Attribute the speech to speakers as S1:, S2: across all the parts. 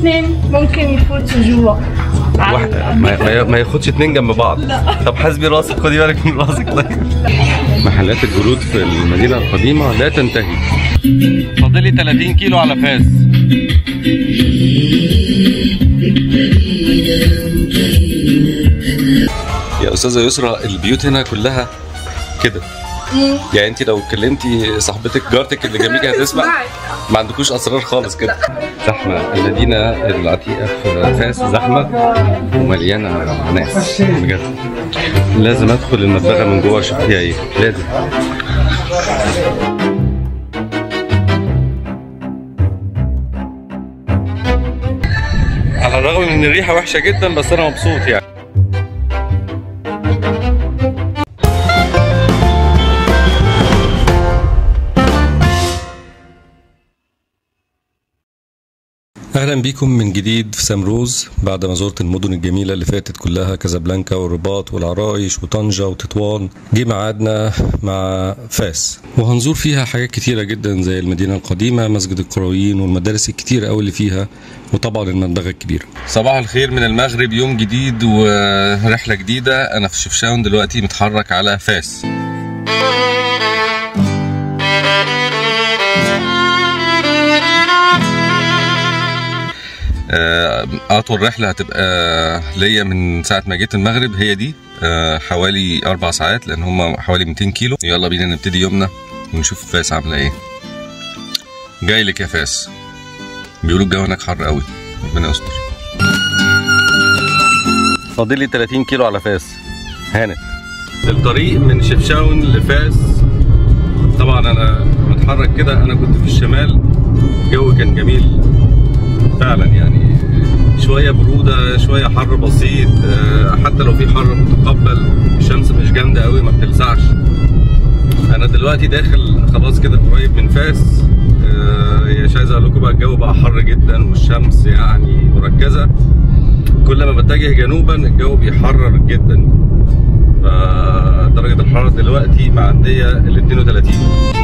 S1: اتنين ممكن يفوتوا جوا على
S2: واحد
S1: ال-
S2: ما, ما, ما ياخدش اتنين جنب بعض طب حاسبي راسك خدي بالك من راسك طيب محلات الجلود في المدينة القديمة لا تنتهي فاضلي 30 كيلو على فاس يا استاذه يسرا البيوت هنا كلها كده يعني انت لو كلمتي صاحبتك جارتك اللي جنبيك هتسمع ما عندكوش اسرار خالص كده زحمه المدينه العتيقه في فاس زحمه ومليانه ناس بجد لازم ادخل المدبغه من جوه اشوف فيها ايه لازم على الرغم من ان الريحه وحشه جدا بس انا مبسوط يعني اهلا بيكم من جديد في سامروز بعد ما زرت المدن الجميله اللي فاتت كلها كازابلانكا والرباط والعرايش وطنجه وتطوان جه ميعادنا مع فاس وهنزور فيها حاجات كتيره جدا زي المدينه القديمه مسجد القرويين والمدارس الكتير قوي اللي فيها وطبعا المدبغه الكبيره صباح الخير من المغرب يوم جديد ورحله جديده انا في شفشاون دلوقتي متحرك على فاس آه، اطول رحله هتبقى ليا من ساعه ما جيت المغرب هي دي آه، حوالي اربع ساعات لان هم حوالي 200 كيلو يلا بينا نبتدي يومنا ونشوف فاس عامله ايه جاي لك يا فاس بيقولوا الجو هناك حر قوي ربنا يستر فاضل لي 30 كيلو على فاس هانت الطريق من شفشاون لفاس طبعا انا متحرك كده انا كنت في الشمال الجو كان جميل فعلا يعني شويه بروده شويه حر بسيط آه، حتى لو في حر متقبل الشمس مش جامده قوي ما بتلسعش انا دلوقتي داخل خلاص كده قريب من فاس آه، مش عايز اقول لكم بقى الجو بقى حر جدا والشمس يعني مركزه كل ما بتجه جنوبا الجو بيحرر جدا فدرجه الحراره دلوقتي معديه ال 32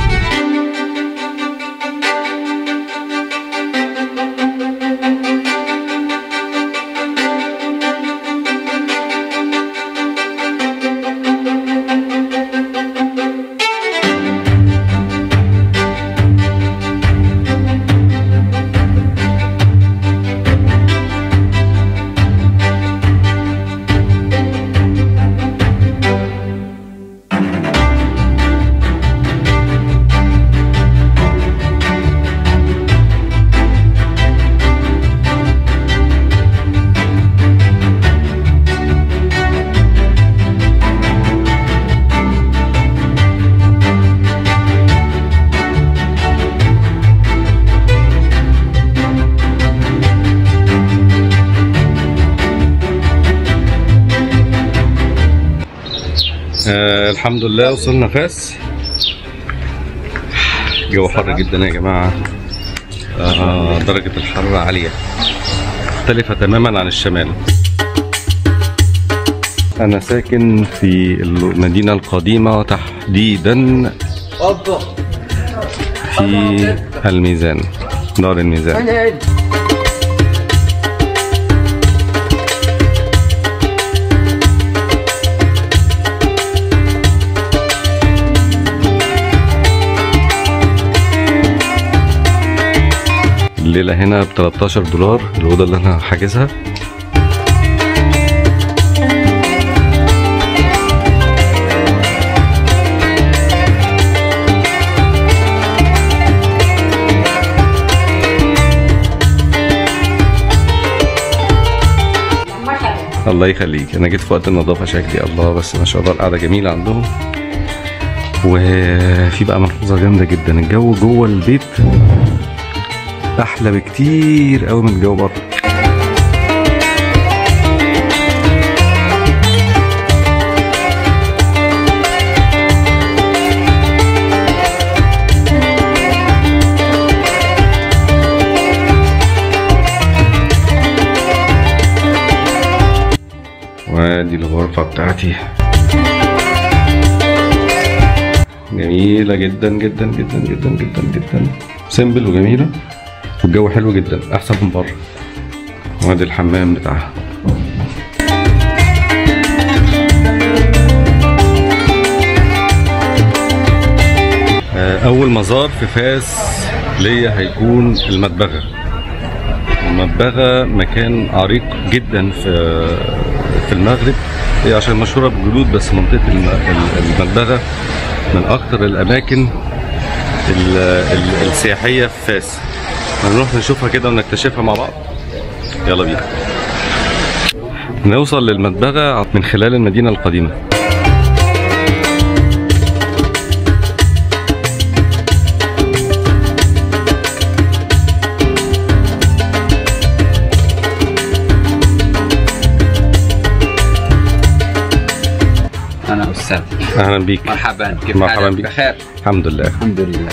S2: آه الحمد لله وصلنا فاس الجو حر جدا يا جماعة آه درجة الحرارة عالية مختلفة تماما عن الشمال أنا ساكن في المدينة القديمة تحديدا في الميزان دار الميزان الليلة هنا ب 13 دولار الأوضة اللي أنا حاجزها الله يخليك انا جيت في وقت النظافه شكلي الله بس ما شاء الله القعده جميله عندهم وفي بقى ملحوظه جامده جدا الجو جوه البيت احلى بكتير قوي من الجو بره وادي الغرفة بتاعتي جميلة جدا جدا جدا جدا جدا جدا سيمبل وجميلة والجو حلو جدا أحسن من بره وادي الحمام بتاعها آه، اول مزار في فاس ليا هيكون المدبغه المدبغه مكان عريق جدا في في المغرب هي عشان مشهوره بالجلود بس منطقه الم- ال- المدبغه من اكتر الاماكن ال- ال- السياحيه في فاس هنروح نشوفها كده ونكتشفها مع بعض يلا بينا نوصل للمدبغه من خلال المدينه القديمه
S3: انا استاذ
S2: اهلا بيك
S3: مرحبا كيف
S2: مرحبا
S3: حالك
S2: بك.
S3: بخير
S2: الحمد لله
S3: الحمد لله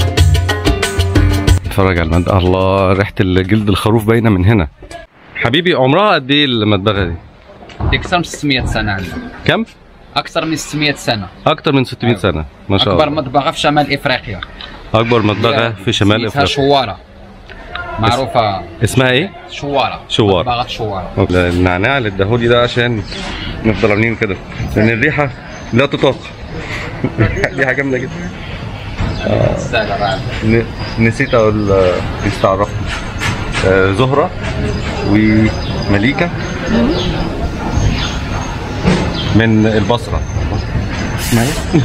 S2: اتفرج على المدبغه الله ريحه الجلد الخروف باينه من هنا حبيبي عمرها قد ايه المدبغه دي
S3: اكثر من 600 سنه عندنا
S2: كم
S3: اكثر من 600 سنه
S2: اكتر من 600 سنه ما شاء
S3: اكبر
S2: الله
S3: مطبخه في شمال افريقيا
S2: اكبر مدبغه في شمال
S3: اسمها
S2: افريقيا
S3: شواره معروفه
S2: اسمها ايه
S3: شواره
S2: شوارة.
S3: مطبخه شواره
S2: النعناع اللي اداهولي ده عشان نفضل عاملين كده لان الريحه لا تطاق ريحه جامده جدا
S3: سهله بعد
S2: ن- نسيت اقول آه، نسيت اعرفكم آه، زهره ومليكه من البصره اسمها ايه؟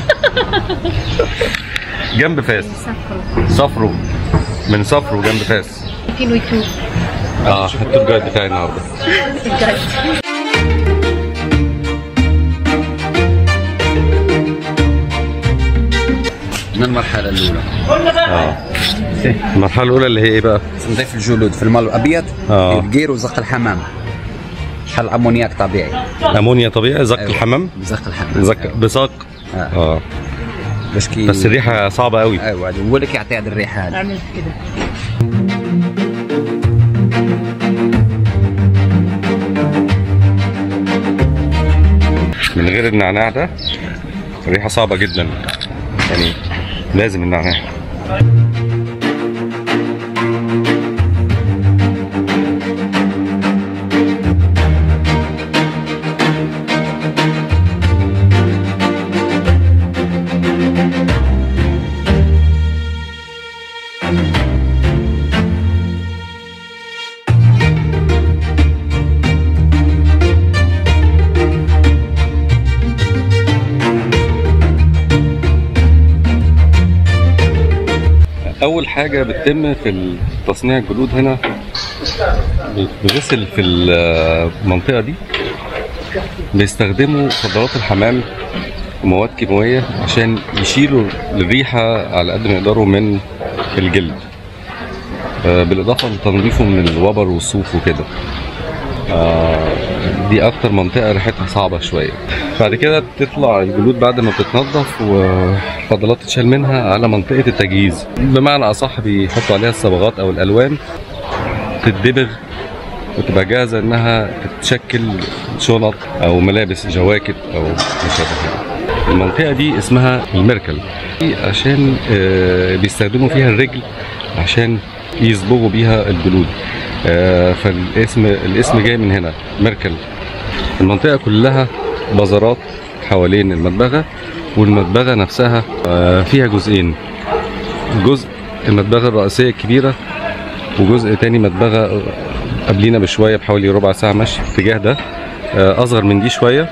S2: جنب فاس صفرو من صفرو جنب فاس
S1: في اليوتيوب
S2: اه التور جايد بتاعي النهارده
S3: من المرحله الاولى
S2: اه المرحله الاولى اللي هي ايه بقى؟
S3: نضيف الجلود في الماء الابيض
S2: آه.
S3: القير وزق الحمام حل امونياك طبيعي
S2: امونيا طبيعي زق
S3: أيوة.
S2: الحمام
S3: بزق الحمام
S2: زق بصاق
S3: آه.
S2: اه
S3: باش كي
S2: بس الريحه صعبه قوي
S3: ايوه هو اللي كيعطي هذه الريحه هذه
S1: عملت كده
S2: من غير النعناع ده الريحه صعبه جدا يعني لازم النعناع اول حاجه بتتم في تصنيع الجلود هنا بيغسل في المنطقه دي بيستخدموا فضلات الحمام ومواد كيماويه عشان يشيلوا الريحه على قد ما يقدروا من الجلد آه، بالاضافه لتنظيفه من الوبر والصوف وكده آه، دي اكتر منطقه ريحتها صعبه شويه بعد كده بتطلع الجلود بعد ما بتتنضف والفضلات تتشال منها على منطقه التجهيز بمعنى اصح بيحطوا عليها الصبغات او الالوان تتدبغ وتبقى جاهزه انها تتشكل شنط او ملابس جواكت او ما شابه كده. المنطقه دي اسمها الميركل دي عشان آه، بيستخدموا فيها الرجل عشان يصبغوا بيها الجلود آه، فالاسم الاسم جاي من هنا ميركل المنطقه كلها بازارات حوالين المدبغه والمدبغه نفسها آه، فيها جزئين جزء المدبغه الرئيسيه الكبيره وجزء تاني مدبغه قبلينا بشويه بحوالي ربع ساعه مشي في الاتجاه ده آه، اصغر من دي شويه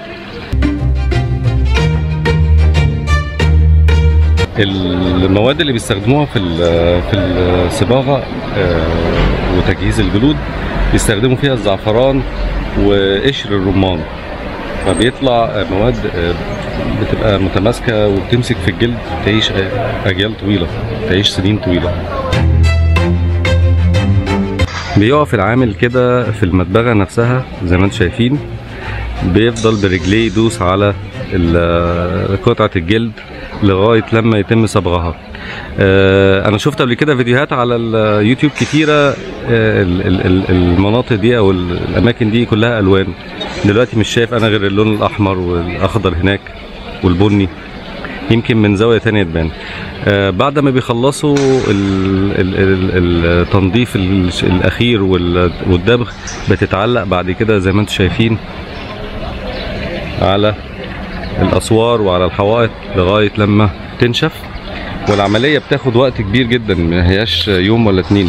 S2: المواد اللي بيستخدموها في ال- في الصباغه آه، وتجهيز الجلود بيستخدموا فيها الزعفران وقشر الرمان فبيطلع آه، مواد آه، بتبقى متماسكه وبتمسك في الجلد تعيش آه، اجيال طويله تعيش سنين طويله بيقف العامل كده في المدبغه نفسها زي ما انتم شايفين بيفضل برجليه يدوس على ال- قطعه الجلد لغايه لما يتم صبغها آه، انا شفت قبل كده فيديوهات على اليوتيوب كتيره آه، ال- ال- ال- المناطق دي او ال- الاماكن دي كلها الوان دلوقتي مش شايف انا غير اللون الاحمر والاخضر هناك والبني يمكن من زاويه تانية تبان آه بعد ما بيخلصوا ال- ال- ال- التنظيف ال- الاخير وال- والدبغ بتتعلق بعد كده زي ما انتم شايفين على الاسوار وعلى الحوائط لغايه لما تنشف والعمليه بتاخد وقت كبير جدا ما هياش يوم ولا اتنين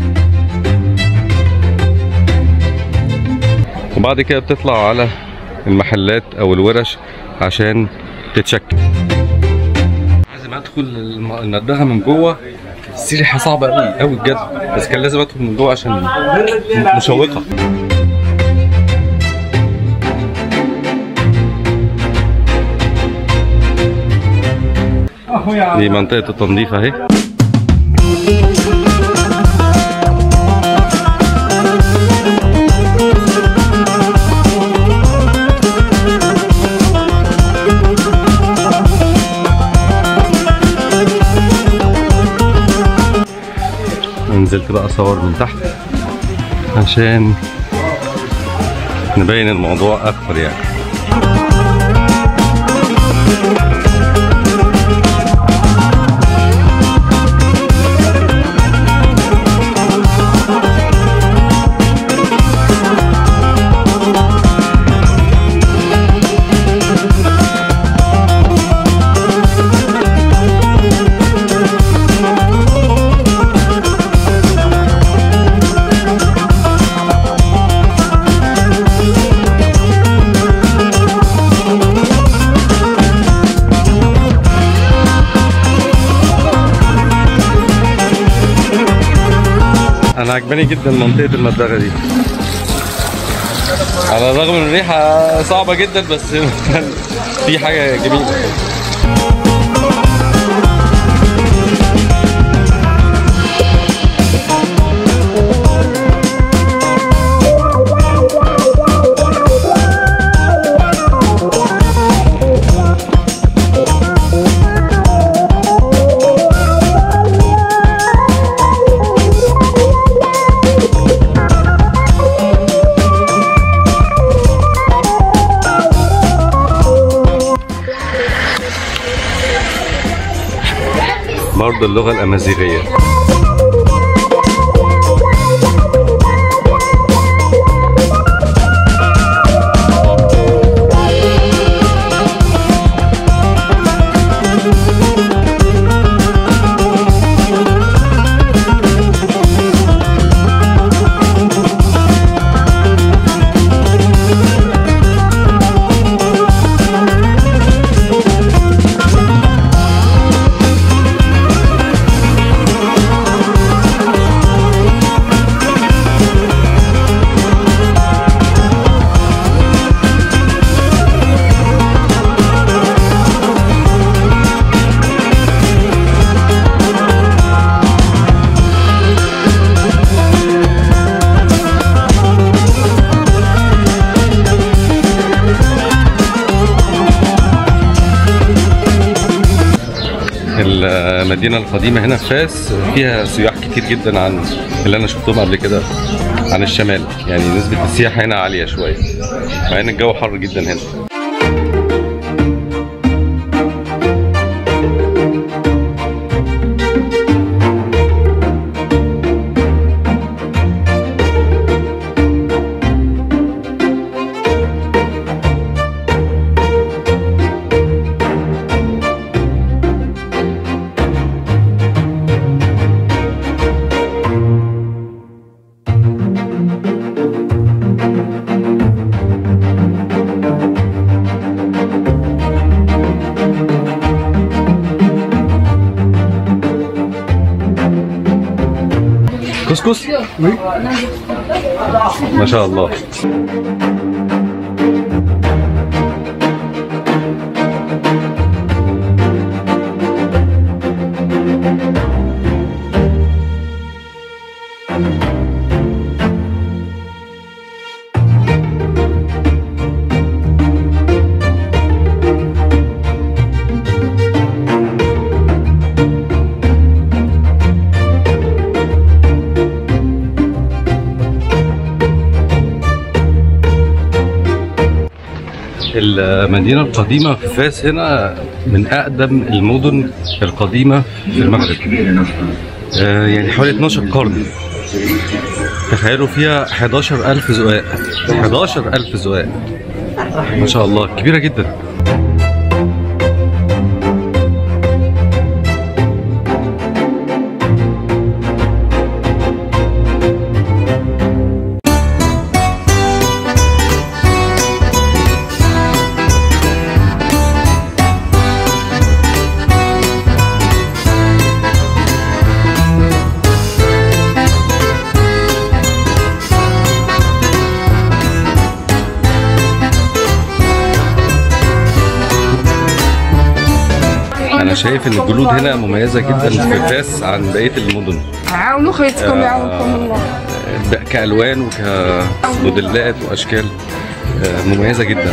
S2: وبعد كده بتطلع على المحلات او الورش عشان تتشكل لازم ادخل الم- الندغه من جوه السيرحه صعبه قوي قوي بجد بس كان لازم ادخل من جوه عشان م- مشوقه دي منطقه التنظيف اهي نزلت بقى اصور من تحت عشان نبين الموضوع اكتر يعني انا عجباني جدا منطقه المدغه دي على الرغم من الريحه صعبه جدا بس في حاجه جميله برضه اللغه الامازيغيه المدينة القديمة هنا في فاس فيها سياح كتير جدا عن اللي أنا شفتهم قبل كده عن الشمال يعني نسبة السياحة هنا عالية شوية مع إن الجو حر جدا هنا كسكس؟ ما شاء الله المدينة القديمة في فاس هنا من أقدم المدن القديمة في المغرب آه، يعني حوالي 12 قرن تخيلوا فيها 11000 زقاق 11000 زقاق ما شاء الله كبيرة جدا أنا شايف إن الجلود هنا مميزة جدا في فاس عن بقية المدن
S1: عاونوا خيتكم يعاونكم الله
S2: ب- كألوان وكموديلات وأشكال آه، مميزة جدا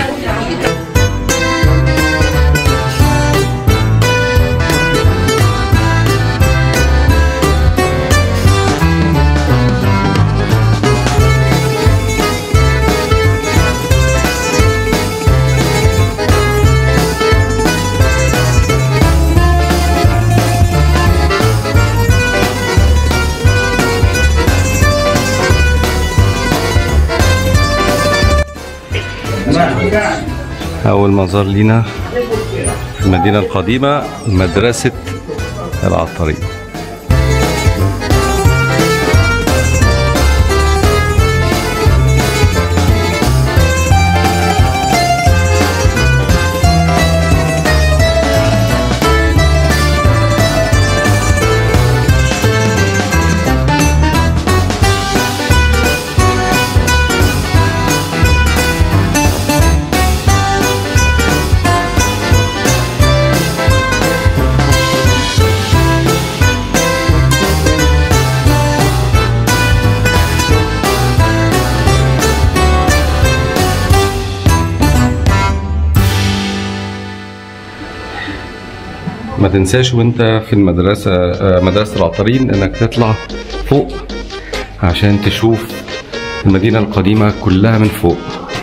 S2: أول مزار لينا في المدينة القديمة مدرسة العطارين ما تنساش وانت في المدرسة آه، مدرسة العطارين انك تطلع فوق عشان تشوف المدينة القديمة كلها من فوق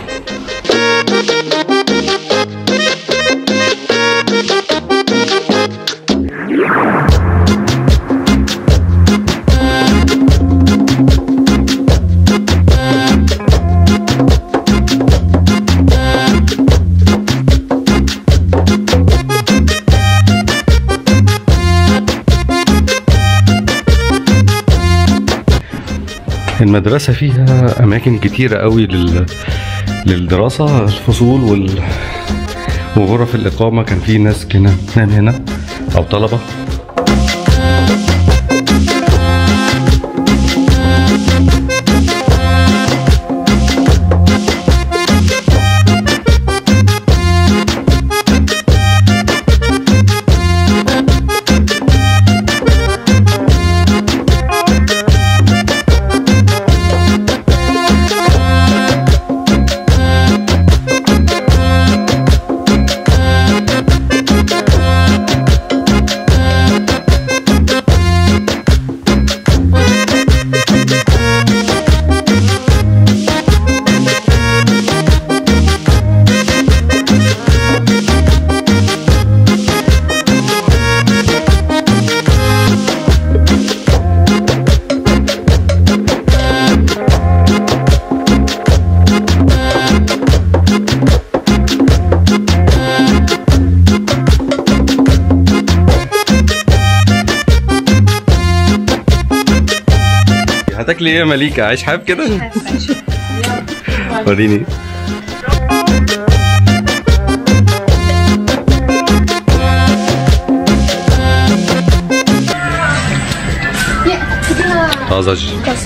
S2: المدرسة فيها أماكن كتيرة قوي لل... للدراسة الفصول وال... وغرف الإقامة كان في ناس كده تنام هنا أو طلبة هتاكلي ايه يا مليكة عيش حاب كده وريني طازج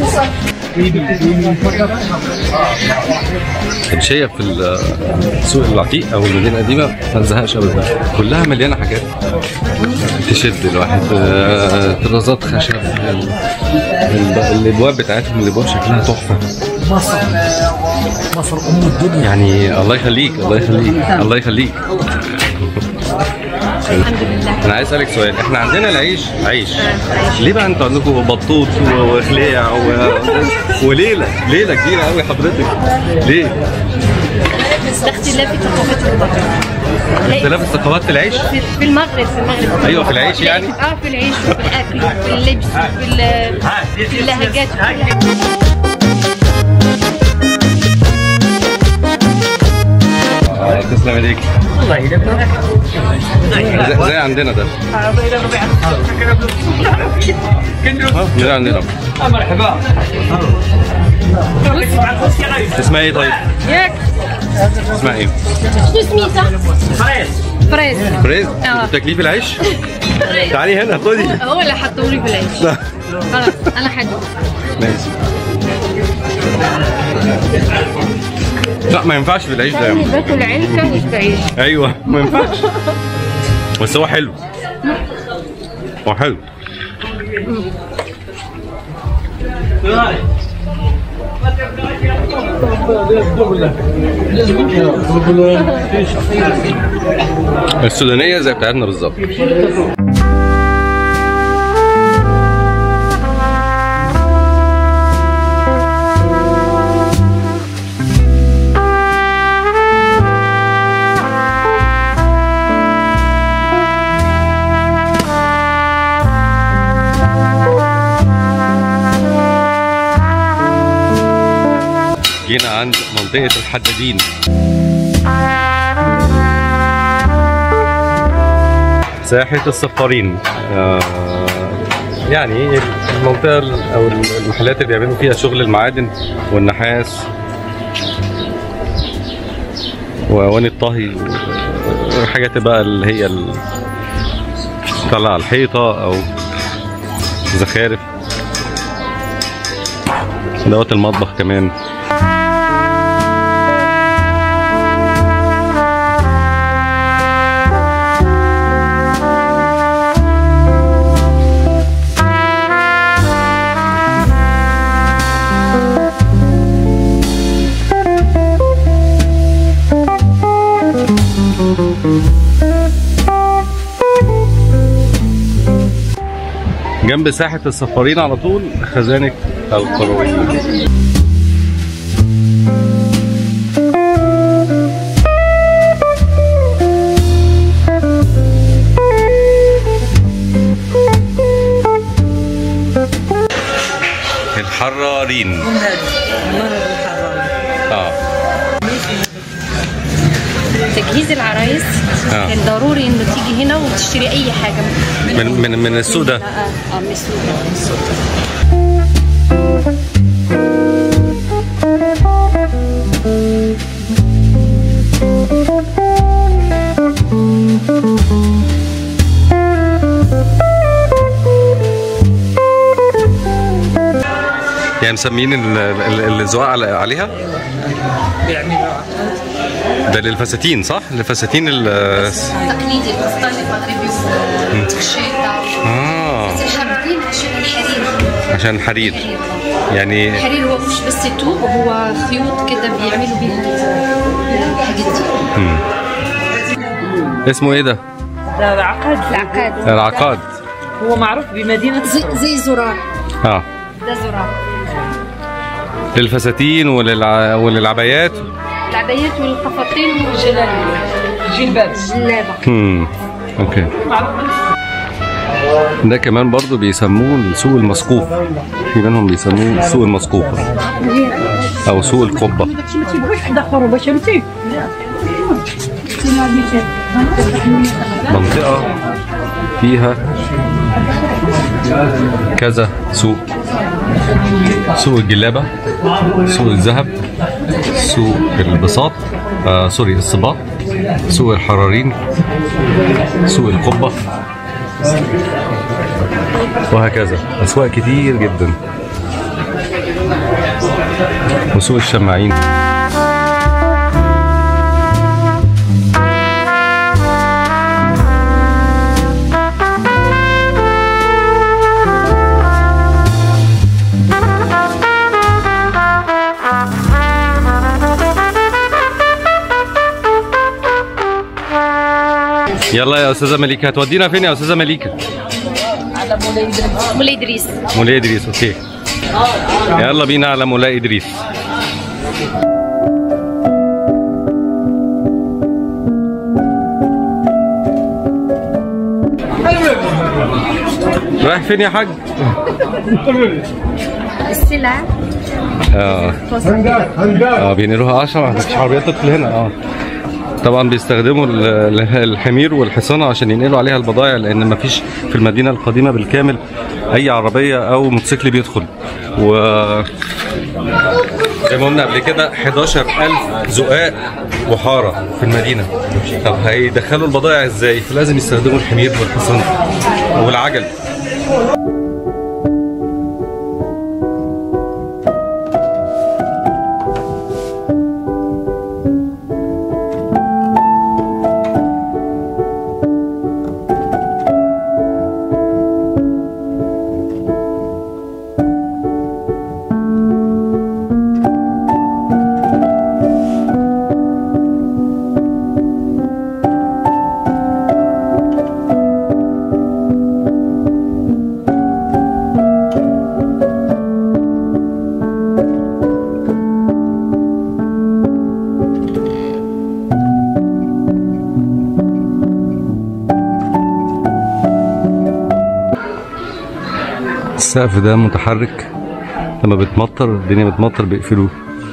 S2: الشيء في السوق العتيق او المدينه القديمه ما تزهقش ابدا كلها مليانه حاجات تشد الواحد آه، طرازات خشب ال- ال- الابواب بتاعتهم الابواب شكلها تحفه
S4: مصر مصر ام الدنيا
S2: يعني الله يخليك الله يخليك الله يخليك انا عايز اسالك سؤال احنا عندنا العيش عيش ليه بقى انتوا عندكم بطوط و- وخليع و... وليله ليله كبيره قوي حضرتك ليه
S5: ده اختلاف الثقافات في بعض
S2: اختلاف الثقافات في العيش
S5: في في المغرب في المغرب
S2: أيوة، في العيش يعني؟
S5: اه في العيش وفي الاكل وفي اللبس وفي ال- في اللهجات وفي كل حاجة.
S2: آه، تسلم ايديك الله يهديك زي عندنا ده اه زي عندنا اسمها ايه طيب؟
S5: ياك
S2: اسمها ايه؟
S5: شنو سميتها؟ فريز
S2: فريز
S5: آه.
S2: تكليف العيش تعالي هنا خدي
S5: هو اللي حطوا لي في العيش خلاص انا حدوق
S2: ماشي لا ما ينفعش في العيش ده يا عم.
S5: باكل علكه مش بعيش
S2: ايوه ما ينفعش بس هو حلو هو حلو السودانية زي بتاعتنا بالظبط جينا عند منطقة الحدادين ساحة الصفارين آه يعني المنطقة ال- أو المحلات اللي بيعملوا فيها شغل المعادن والنحاس وأواني الطهي والحاجات بقى اللي هي ال- طلع على الحيطة أو زخارف دوت المطبخ كمان جنب ساحة الصفارين على طول خزانة القرويين الحرارين اه
S5: تجهيز العرايس
S2: آه.
S5: كان ضروري انه تيجي هنا وتشتري اي حاجه
S2: من من من السوق ده
S5: اه اه من السوق
S2: يعني مسمين ال- ال- الزواق على- عليها ده للفساتين صح؟ للفساتين ال
S5: تقليدي الفستان المغربي الشيطه
S2: اه
S5: بس الحريرين عشان الحرير
S2: عشان حرير يعني
S5: الحرير هو مش بس توب هو خيوط كده بيعملوا بيها الحاجات دي
S2: اسمه ايه ده؟
S6: ده عقد
S5: العقاد
S2: العقاد
S6: هو معروف بمدينة
S5: زي زي زرار
S2: اه
S5: ده زرار
S2: للفساتين وللع... وللعبايات
S5: العبايات والقفاطين والجلابيه
S6: جلباب
S5: جلابه
S2: امم اوكي ده كمان برضو بيسموه السوق المسقوف في منهم بيسموه السوق المسقوف او سوق القبة منطقة فيها كذا سوق سوق الجلابة سوق الذهب سوق البساط آه سوري الصباط سوق الحرارين سوق القبة وهكذا أسواق كتير جدا وسوق الشماعين يلا يا استاذه مليكه هتودينا فين يا استاذه مليكه
S5: مولاي ادريس
S2: مولاي ادريس اوكي يلا بينا على مولاي ادريس رايح فين يا حاج؟
S1: السلع
S2: اه اه بينقلوها عشان ما فيش عربيات تدخل هنا اه طبعا بيستخدموا ال- ال- الحمير والحصانه عشان ينقلوا عليها البضائع لان ما فيش في المدينه القديمه بالكامل اي عربيه او موتوسيكل بيدخل و زي ما قلنا قبل كده 11000 زقاق وحاره في المدينه طب هيدخلوا البضائع ازاي؟ فلازم يستخدموا الحمير والحصانه والعجل السقف ده متحرك لما بتمطر الدنيا بتمطر بيقفلوه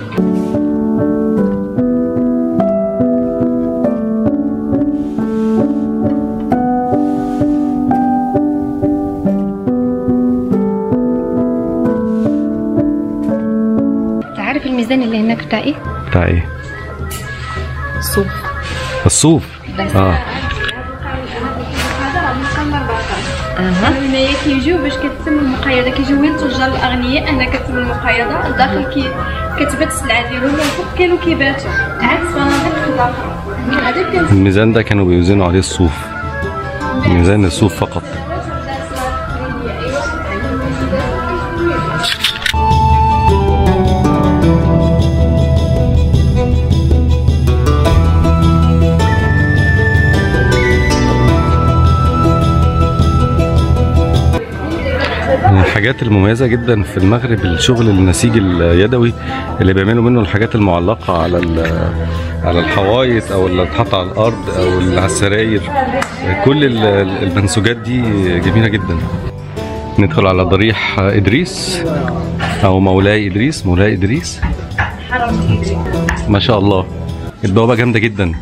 S1: تعرف الميزان اللي هناك بتاع ايه؟
S2: بتاع ايه؟
S1: الصوف
S2: الصوف اه
S5: هنايا كيجيو باش كتتم المقايضه كيجيو وين التجار الاغنياء هنا كتتم المقايضه الداخل كي كتبات السلعه ديالهم والفوق كانوا كيباتوا عكس فنادق الاخرى هذا كان
S2: الميزان ده كانوا بيوزنوا عليه الصوف ميزان الصوف فقط من الحاجات المميزة جدا في المغرب الشغل النسيج اليدوي اللي بيعملوا منه الحاجات المعلقة على ال- على الحوايط او اللي تحط على الارض او اللي على السراير كل ال- ال- المنسوجات دي جميلة جدا ندخل على ضريح ادريس او مولاي ادريس مولاي ادريس ما شاء الله البوابة جامدة جدا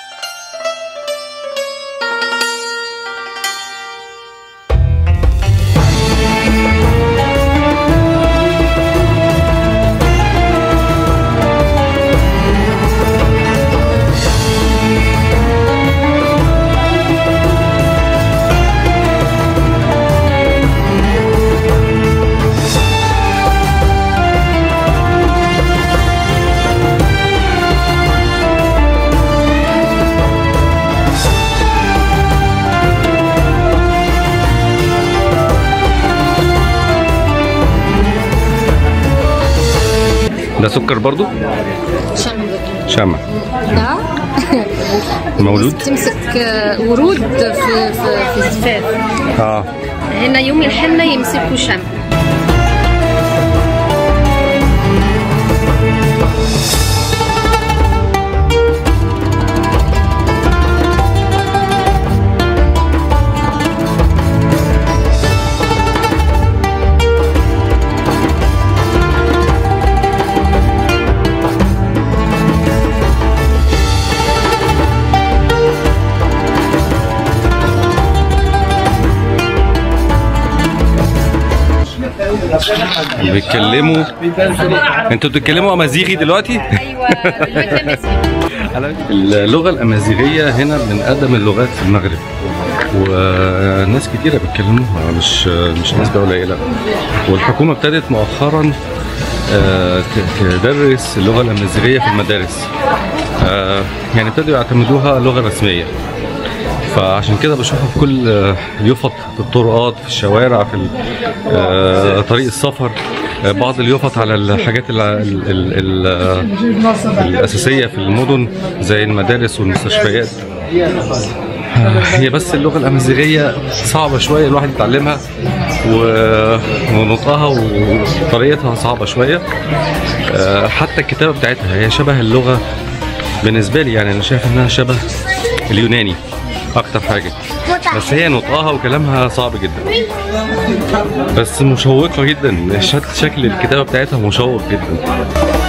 S2: ده سكر برضو شمع
S1: ده
S2: مولود
S1: تمسك آه، ورود في في في الزفاف
S2: اه
S1: هنا يوم الحنه يمسكوا شمع
S2: بيتكلموا انتوا بتتكلموا امازيغي دلوقتي
S1: ايوه دلوقتي لما
S2: اللغه الامازيغيه هنا من اقدم اللغات في المغرب وناس كتيرة بيتكلموها مش مش نسبة قليلة والحكومة ابتدت مؤخرا آه، ت- تدرس اللغة الأمازيغية في المدارس آه، يعني ابتدوا يعتمدوها لغة رسمية فعشان كده بشوفها في كل آه، اليفط في الطرقات في الشوارع في ال- آه، طريق السفر آه، بعض اليفط على الحاجات ال ال ال ال الأساسية في المدن زي المدارس والمستشفيات آه، هي بس اللغة الأمازيغية صعبة شوية الواحد يتعلمها و- ونطقها وطريقتها صعبة شوية آه، حتى الكتابة بتاعتها هي شبه اللغة بالنسبة لي يعني أنا شايف إنها شبه اليوناني أكتر حاجة بس هي نطقها وكلامها صعب جدا بس مشوقة جدا شكل شكل الكتابة بتاعتها مشوق جدا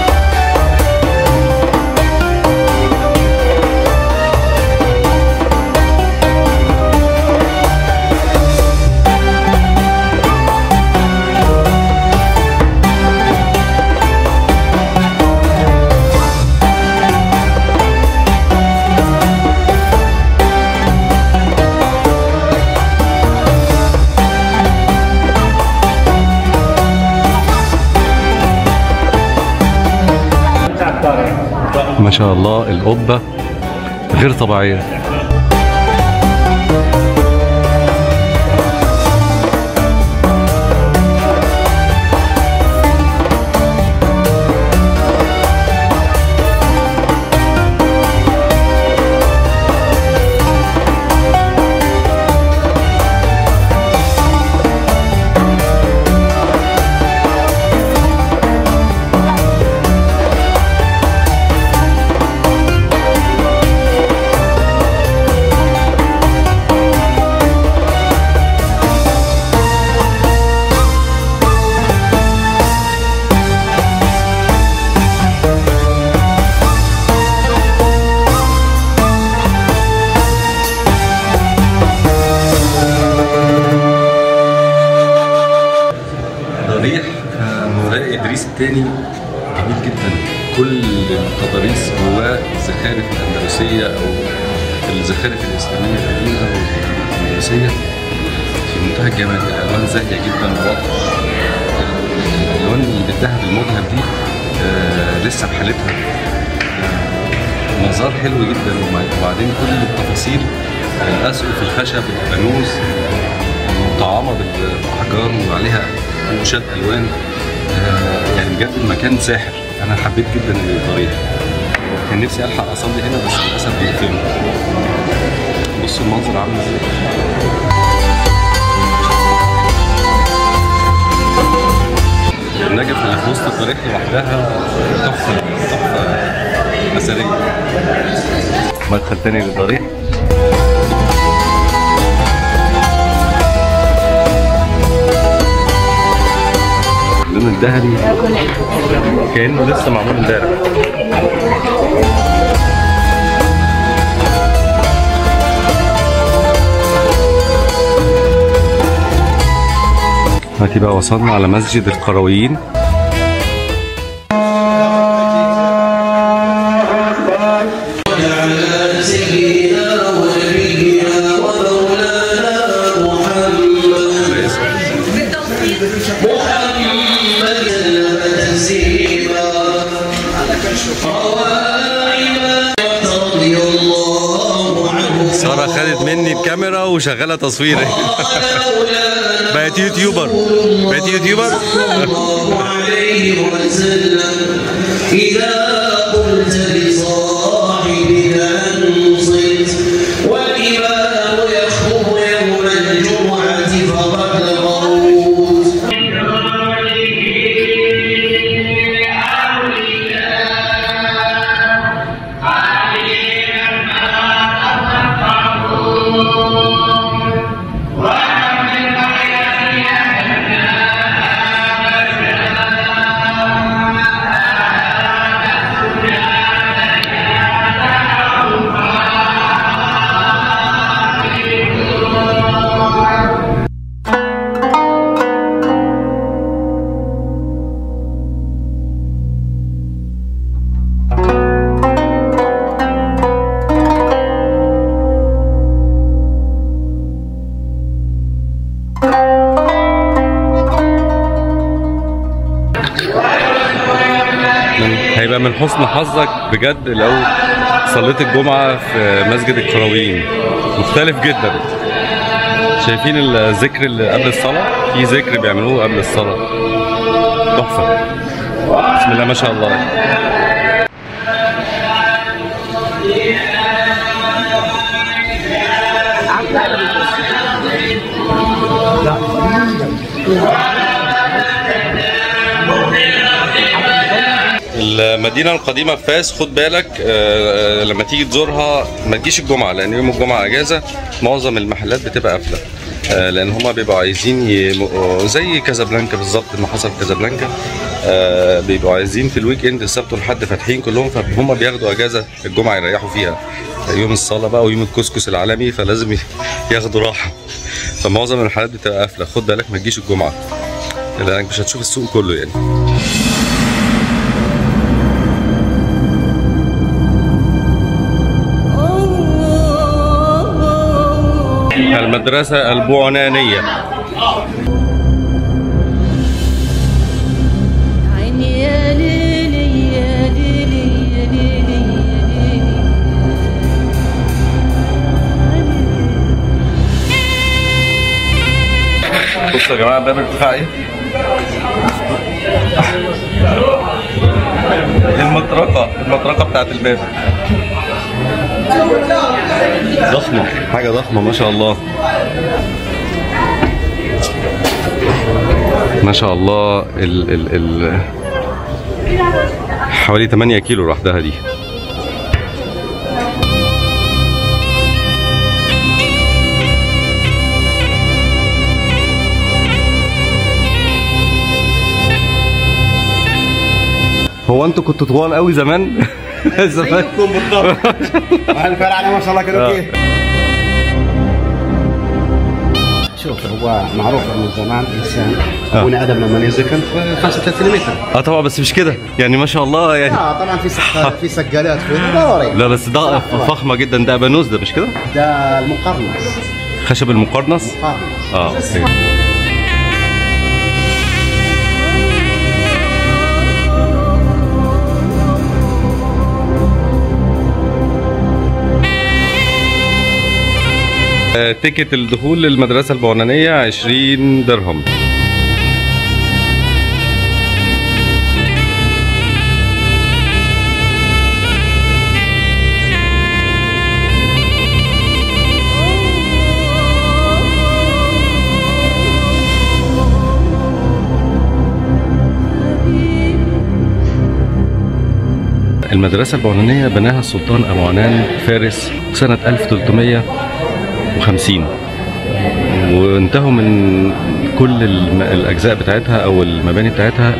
S2: ما شاء الله القبة غير طبيعية ضريح مولاي ادريس الثاني جميل جدا كل التضاريس جواه الزخارف الاندلسيه او الزخارف الاسلاميه القديمه والاندلسيه في منتهى الجمال الالوان زاهيه جدا وواضحه الالوان اللي بالذهب المذهب دي آه لسه بحالتها آه مزار حلو جدا وبعدين كل التفاصيل الاسقف الخشب الفانوس مطعمه بالاحجار وعليها نقوشات الوان آه، يعني بجد المكان ساحر انا حبيت جدا الضريح كان نفسي الحق اصلي هنا بس للاسف بيقفلوا بصوا المنظر عامل ازاي النجف اللي في وسط الضريح لوحدها تحفه تحفه اثريه مدخل تاني للضريح اللون الذهبي كانه لسه معمول امبارح دلوقتي بقى وصلنا على مسجد القرويين سارة خدت مني الكاميرا وشغالة تصوير بقت يوتيوبر بقت يوتيوبر
S7: عليه وسلم إذا قلت لصاحبك أنصت والإمام يخطب يوم الجمعة فقد غوت
S2: من هيبقى من حسن حظك بجد لو صليت الجمعة في مسجد القرويين مختلف جدا شايفين الذكر اللي قبل الصلاة في ذكر بيعملوه قبل الصلاة تحفة بسم الله ما شاء الله المدينة القديمة في فاس خد بالك آه، لما تيجي تزورها ما تجيش الجمعة لأن يوم الجمعة أجازة معظم المحلات بتبقى قافلة آه، لأن هما بيبقوا عايزين يم- زي كازابلانكا بالظبط ما حصل في كازابلانكا آه، بيبقوا عايزين في الويك اند السبت والحد فاتحين كلهم فهم بياخدوا أجازة الجمعة يريحوا فيها يوم الصلاة بقى ويوم الكسكس العالمي فلازم ي- ياخدوا راحة فمعظم المحلات بتبقى قافلة خد بالك ما تجيش الجمعة لأنك مش هتشوف السوق كله يعني المدرسة البعنانية
S8: عيني يا ليلي يا ليلي يا ليلي يا ليلي
S2: بصوا يا جماعة باب ارتفاع ايه؟ المطرقة المطرقة بتاعت الباب ضخمة حاجة ضخمة ما شاء الله ما شاء الله ال ال ال حوالي 8 كيلو لوحدها دي هو انتوا كنتوا طوال قوي زمان زمان
S9: الفرع على ما شاء الله كده
S2: آه.
S9: كيف شوف هو معروف انه زمان انسان
S2: آه.
S9: ابونا ادم لما نزل كان في 35 متر
S2: اه طبعا بس مش كده يعني ما شاء الله يعني
S9: اه طبعا في سق- في سقالات في ضروري
S2: لا بس ده فخمه جدا ده ابانوس ده مش كده
S9: ده المقرنص
S2: خشب المقرنص
S9: مقرنص
S2: اه أوكي. آه، تيكت الدخول للمدرسة البعنانية 20 درهم المدرسة البعنانية بناها السلطان أبو عنان فارس سنة 1350 وانتهوا من كل الم- الأجزاء بتاعتها أو المباني بتاعتها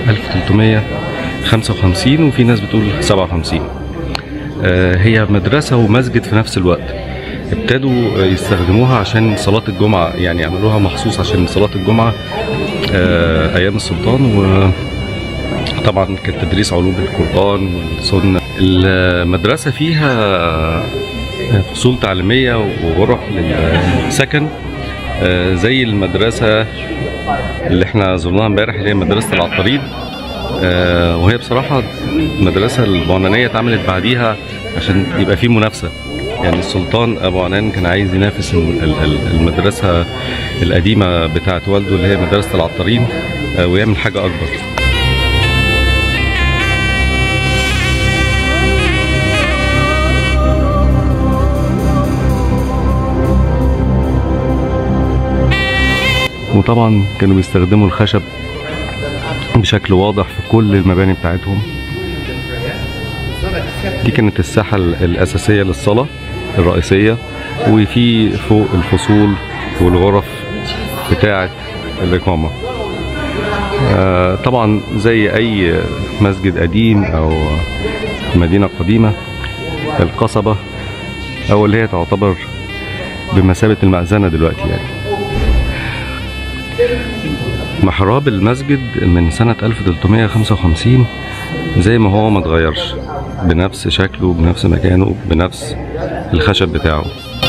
S2: 1355 وفي ناس بتقول 57 آه، هي مدرسة ومسجد في نفس الوقت ابتدوا يستخدموها عشان صلاة الجمعة يعني عملوها مخصوص عشان صلاة الجمعة آه، أيام السلطان و طبعا كان تدريس علوم القرآن والسنة المدرسة فيها فصول تعليمية وغرف للسكن آه، زي المدرسة اللي احنا زرناها امبارح اللي هي مدرسة العطاريد آه، وهي بصراحة المدرسة البعنانية اتعملت بعديها عشان يبقى في منافسة يعني السلطان أبو عنان كان عايز ينافس ال- ال- ال- المدرسة القديمة بتاعت والده اللي هي مدرسة العطارين آه، ويعمل حاجة أكبر وطبعا كانوا بيستخدموا الخشب بشكل واضح في كل المباني بتاعتهم دي كانت الساحة ال- الأساسية للصلاة الرئيسية وفي فوق الفصول والغرف بتاعة الإقامة آه، طبعا زي أي مسجد قديم أو مدينة قديمة القصبة أو اللي هي تعتبر بمثابة المأذنة دلوقتي يعني محراب المسجد من سنة 1355 زي ما هو ما اتغيرش بنفس شكله بنفس مكانه بنفس الخشب بتاعه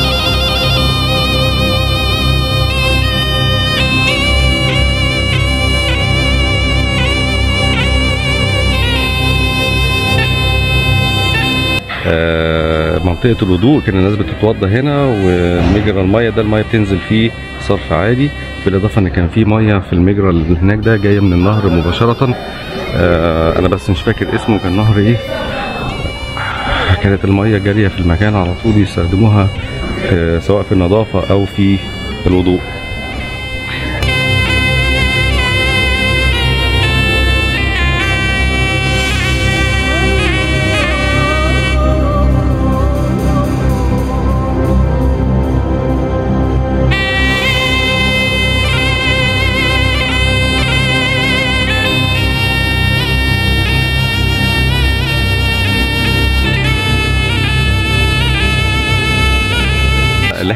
S2: آه، منطقة الوضوء كان الناس بتتوضى هنا ومجرى المية ده المية بتنزل فيه صرف عادي بالإضافة إن كان في مية في المجرى اللي هناك ده جاية من النهر مباشرة آه، أنا بس مش فاكر اسمه كان نهر إيه كانت المية جارية في المكان على طول يستخدموها آه، سواء في النظافة أو في الوضوء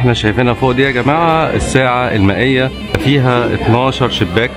S2: احنا شايفينها فوق دي يا جماعه الساعه المائيه فيها 12 شباك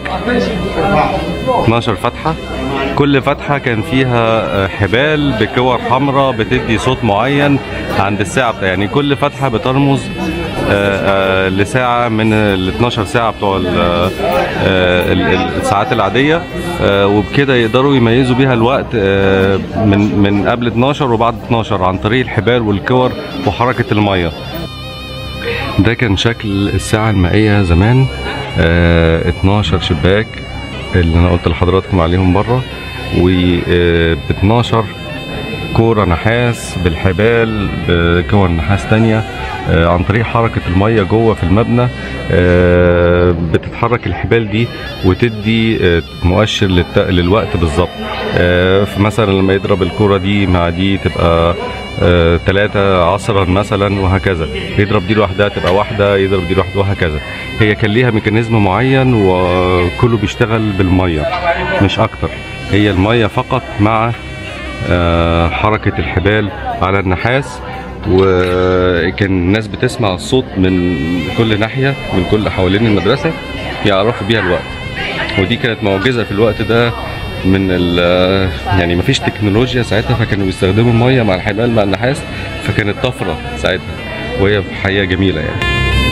S2: 12 فتحه كل فتحه كان فيها آه، حبال بكور حمراء بتدي صوت معين عند الساعه بتاع يعني كل فتحه بترمز آه، آه، لساعه من ال 12 ساعه بتوع ال- آه، ال- ال- الساعات العاديه آه، وبكده يقدروا يميزوا بيها الوقت آه، من من قبل 12 وبعد 12 عن طريق الحبال والكور وحركه الميه ده كان شكل الساعة المائية زمان آه 12 شباك اللي انا قلت لحضراتكم عليهم بره و آه، ب 12 كورة نحاس بالحبال بكور نحاس تانية آه، عن طريق حركة المية جوه في المبنى آه، بتتحرك الحبال دي وتدي آه، مؤشر للت- للوقت بالظبط آه، فمثلا لما يضرب الكورة دي مع دي تبقى ثلاثة عصرا مثلا وهكذا يضرب دي لوحدها تبقى واحدة يضرب دي لوحدها وهكذا هي كان ليها ميكانيزم معين وكله بيشتغل بالمية مش أكتر هي المية فقط مع آه، حركة الحبال على النحاس وكان الناس بتسمع الصوت من كل ناحية من كل حوالين المدرسة يعرفوا بيها الوقت ودي كانت معجزة في الوقت ده من ال يعني مفيش تكنولوجيا ساعتها فكانوا بيستخدموا المية مع الحبال مع النحاس فكانت طفرة ساعتها وهي حقيقة جميلة يعني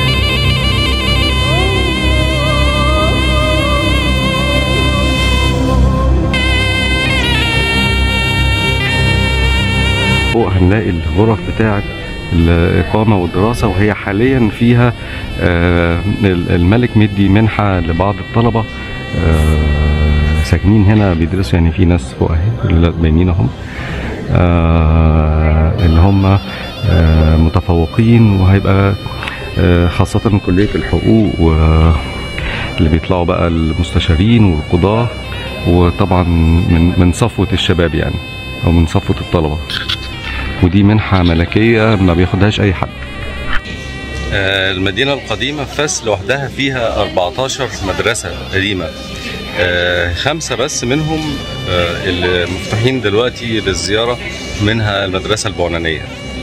S2: فوق هنلاقي الغرف بتاعة الإقامة والدراسة وهي حاليا فيها آه، الملك مدي منحة لبعض الطلبة آه، ساكنين هنا بيدرسوا يعني في ناس فوق اهي اللي باينين اهم آه، اللي هم آه، متفوقين وهيبقى آه، خاصة كلية الحقوق و اللي بيطلعوا بقى المستشارين والقضاة وطبعا من من صفوة الشباب يعني أو من صفوة الطلبة ودي منحة ملكية ما بياخدهاش أي حد المدينة القديمة فاس لوحدها فيها 14 مدرسة قديمة آه، خمسة بس منهم آه، اللي مفتوحين دلوقتي للزيارة منها المدرسة البعنانية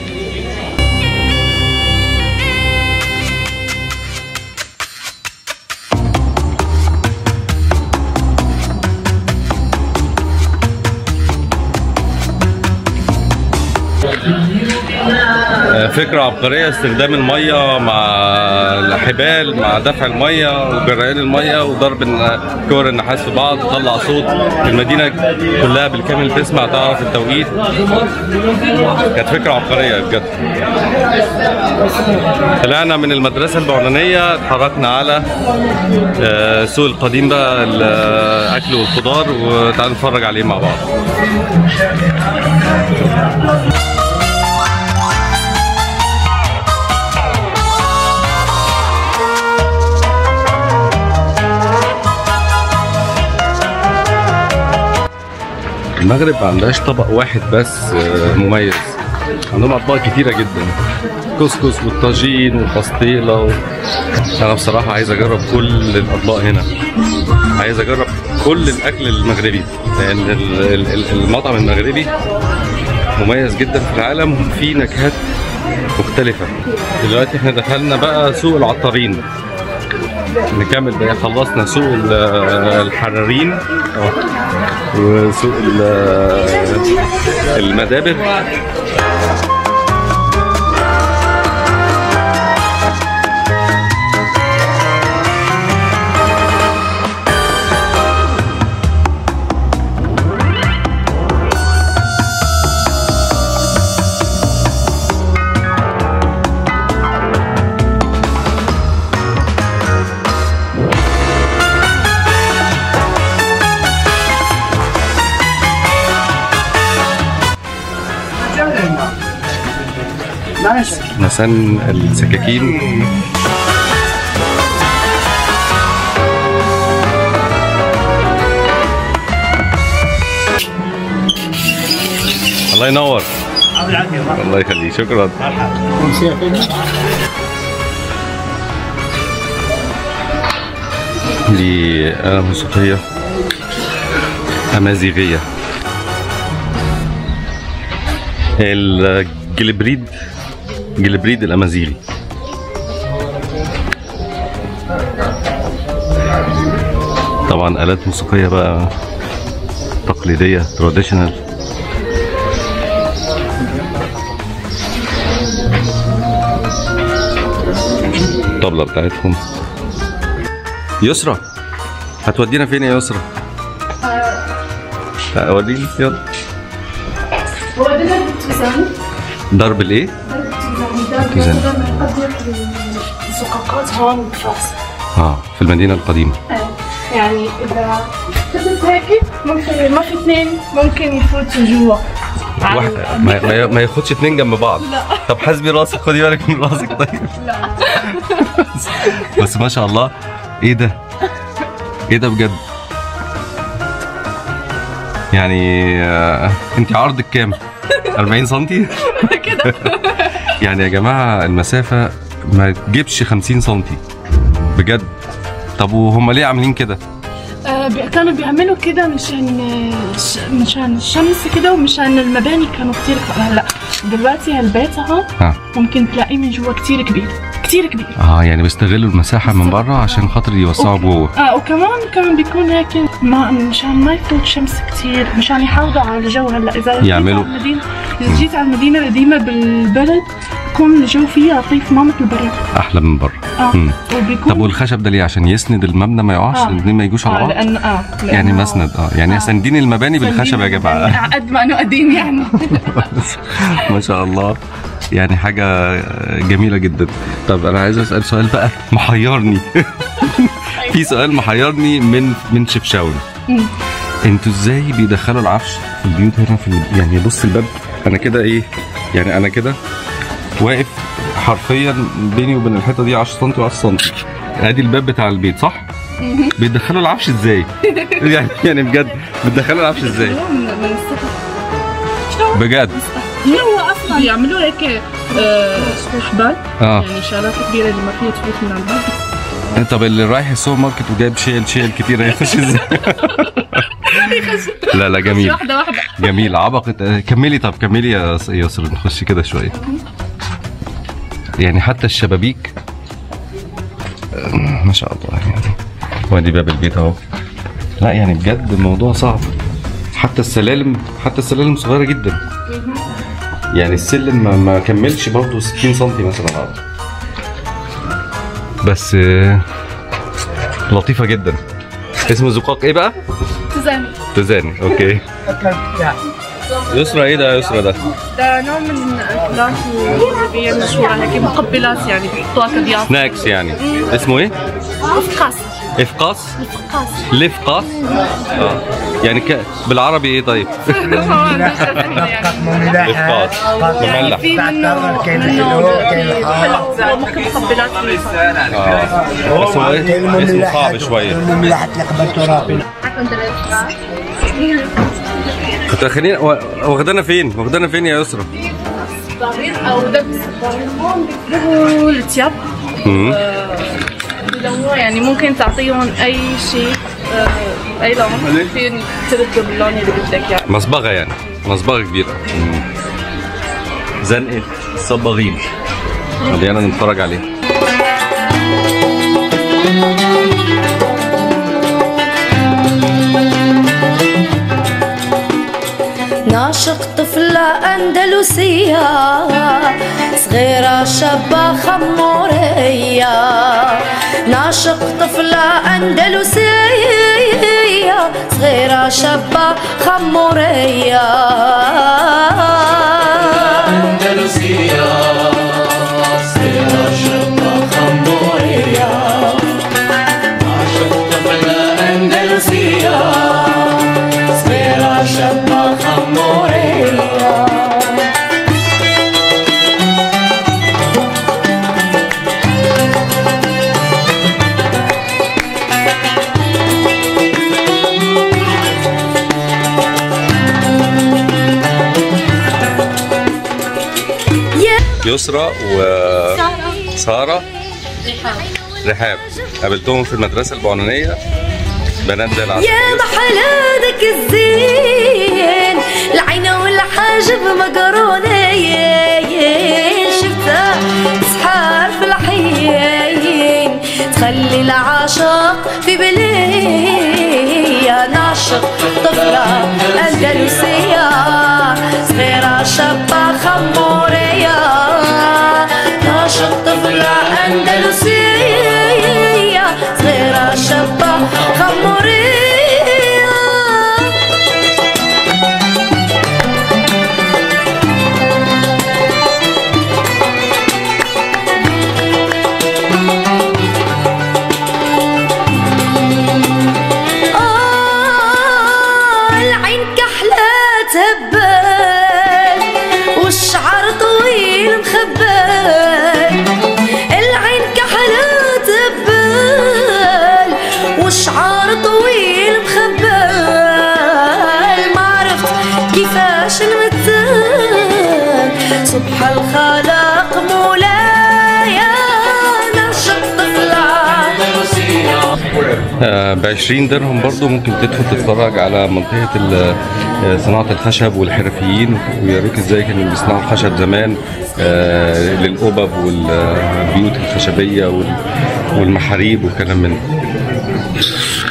S2: آه، فكرة عبقرية استخدام المية مع الحبال مع دفع المية وجريان المية وضرب الن- كور النحاس في بعض تطلع صوت المدينة كلها بالكامل تسمع تعرف التوقيت كانت فكرة عبقرية بجد طلعنا من المدرسة البعنانية اتحركنا على آه، السوق القديم بقى الأكل والخضار وتعالوا نتفرج عليه مع بعض المغرب ما عندهاش طبق واحد بس آه، مميز عندهم اطباق كتيره جدا كسكس والطاجين والبسطيله و... انا بصراحه عايز اجرب كل الاطباق هنا عايز اجرب كل الاكل المغربي لان ال- ال- ال- المطعم المغربي مميز جدا في العالم وفيه نكهات مختلفه دلوقتي احنا دخلنا بقى سوق العطارين نكمل بقى خلصنا سوق ال- الحرارين أهو. وسوق ال- المدابر مسن السكاكين الله ينور الله يخليك شكرا دي آلة موسيقية أمازيغية الجلبريد جلبريد الأمازيغي طبعا آلات موسيقية بقى تقليدية تراديشنال الطبلة بتاعتهم يسرا هتودينا فين يا يسرا؟ لا، وريني يلا
S5: هو ده درب التوزان
S2: ضرب الايه؟
S5: درب
S2: التوزان.
S5: نقدر الزقاقات هون بفاس
S2: اه في المدينة القديمة
S5: يعني اذا كتبت هيك ممكن ما في اثنين ممكن يفوتوا جوا
S2: واحد ما, ما, ما ياخدش اتنين جنب بعض لا طب حاسبي راسك خدي بالك من راسك طيب لا بس ما شاء الله ايه ده ايه ده بجد يعني آه انت عرضك كام 40 سنتي كده يعني يا جماعه المسافه ما تجيبش 50 سنتي بجد طب وهم ليه عاملين كده
S5: آه، بي- كانوا بيعملوا كده مشان آه، ش- مشان الشمس كده ومشان المباني كانوا كتير هلا دلوقتي هالبيت اهو
S2: ها
S5: ممكن تلاقيه من جوا كتير كبير كتير كبير
S2: اه يعني بيستغلوا المساحه من بره عشان خاطر يوسعوا جوه
S5: اه وكمان كمان بيكون هيك ما مشان ما يفوت شمس كتير مشان يحافظوا على الجو هلا اذا جيت
S2: يعملوا-
S5: على المدينه اذا جيت على المدينه القديمه بالبلد بكون الجو فيها لطيف ما مثل برا
S2: احلى من بره
S5: اه
S2: مم.
S5: وبيكون
S2: طب والخشب ده ليه عشان يسند المبنى ما يقعش
S5: آه.
S2: الاثنين ما يجوش على
S5: اه
S2: بعض
S5: لانه اه
S2: يعني
S5: لأنه-
S2: مسند اه يعني
S5: آه.
S2: ساندين المباني بالخشب يا جماعه
S5: قد ما انه قديم يعني
S2: ما شاء الله يعني حاجه جميله جدا طب انا عايز اسال سؤال بقى محيرني في سؤال محيرني من من شفشاون انتوا ازاي بيدخلوا العفش في البيوت هنا في الم- يعني بص الباب انا كده ايه يعني انا كده واقف حرفيا بيني وبين الحيطه دي 10 سم و10 سم ادي الباب بتاع البيت صح بيدخلوا العفش ازاي يعني يعني بجد بتدخلوا العفش ازاي
S5: من من السطح
S2: بجد
S5: هو اصلا بيعملوا هيك آه، حبال
S2: اه
S5: يعني شغلات كبيره اللي ما فيها تفوت من على الباب
S2: طب اللي رايح السوبر ماركت وجايب شيل شيل كتير هيخش ازاي؟ لا لا جميل
S5: واحده واحده
S2: جميل عبقت آه، كملي طب كملي يا س- يسر نخش كده شويه يعني حتى الشبابيك آه، ما شاء الله يعني وادي باب البيت اهو لا يعني بجد الموضوع صعب حتى السلالم حتى السلالم صغيره جدا يعني السلم ما, ما كملش برضه 60 سم مثلا عرض بس آه، لطيفه جدا اسمه زقاق ايه بقى؟
S5: تزاني
S2: تزاني اوكي يسرى ايه ده يا يسرى ده؟
S5: ده نوع من الاكلات الليبيه مشهوره هيك مقبلات يعني بيحطوها كضيافه
S2: سناكس يعني اسمه ايه؟
S5: افقاس
S2: افقاس
S5: افقاس
S2: لفقاس اه يعني ك... بالعربي ايه طيب؟ افقاس مملح
S5: في منه منه حلو وممكن مقبلات
S2: اه بس هو ايه؟ اسمه صعب شويه
S9: المملحة لقبل ترابي
S2: كنت خلينا واخدانا فين؟ واخدانا فين يا يسرى؟
S5: او دبس هون بيكتبوا التياب
S2: مم.
S5: بيلونوها يعني ممكن تعطيهم اي شيء آه، اي لون فين تردوا باللون اللي بدك اياه
S2: مصبغه يعني مصبغه كبيره مم. زنقه الصباغين خلينا نتفرج عليه
S8: ناشق طفلة أندلسية صغيرة شابة خمورية ناشق طفلة أندلسية صغيرة شابة خمورية
S7: أندلسية صغيرة شابة خمورية عاشق طفلة أندلسية صغيرة شابة خمورية
S2: يسرى وسارة رحاب قابلتهم في المدرسة البعنانية بنات زي العسل
S8: يا محلادك الزين العين والحاجب مقرونين شفتها سحار في الحين تخلي العاشق في بلين أندلسية صغيرة شابة خمورية ناشط طفلة أندلسية صغيرة شابة خمورية آه، العين كحلة تهبل والشعر طويل مخبل العين كحلة تهبل والشعر طويل مخبل ما عرفت كيفاش نمثل صبح الخلاق مولاي نعشق طفلة
S2: ب 20 درهم برضو ممكن تدخل تتفرج على منطقة ال- آه، صناعة الخشب والحرفيين ويوريك ازاي كانوا بيصنعوا الخشب زمان آه، للقبب والبيوت الخشبية وال- والمحاريب وكلام من ده.